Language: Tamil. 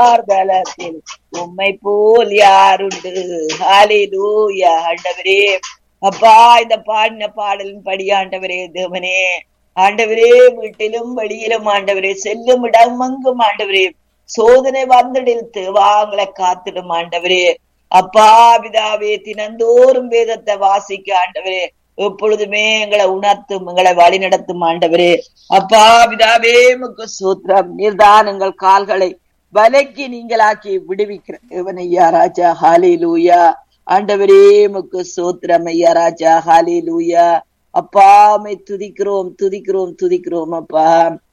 பாதாளத்தில் உம்மை போல் யாருண்டு ஹalleluya ஆண்டவரே அப்பா இந்த பாடின பாடலின் படி ஆண்டவரே தேவனே ஆண்டவரே வீட்டிலும் வெளியிலும் ஆண்டவரே செல்லும் இடமெங்கும் ஆண்டவரே சோதனை வந்திடில் தேவாங்களை காத்திடும் ஆண்டவரே அப்பா பிதாவே தினந்தோறும் வேதத்தை வாசிக்க ஆண்டவரே எப்பொழுதுமே எங்களை உணர்த்தும் எங்களை வழி நடத்தும் ஆண்டவரே அப்பா பிதாவே முக்கு சூத்திரம் நீர்தான் எங்கள் கால்களை வலைக்கு நீங்களாக்கி விடுவிக்கிற தேவனையா ராஜா ஹாலே லூயா ஆண்டவரே முக்கு சூத்திரம் ஐயா ராஜா ஹாலே லூயா அப்பா மை துதிக்கிறோம் துதிக்கிறோம் துதிக்கிறோம் அப்பா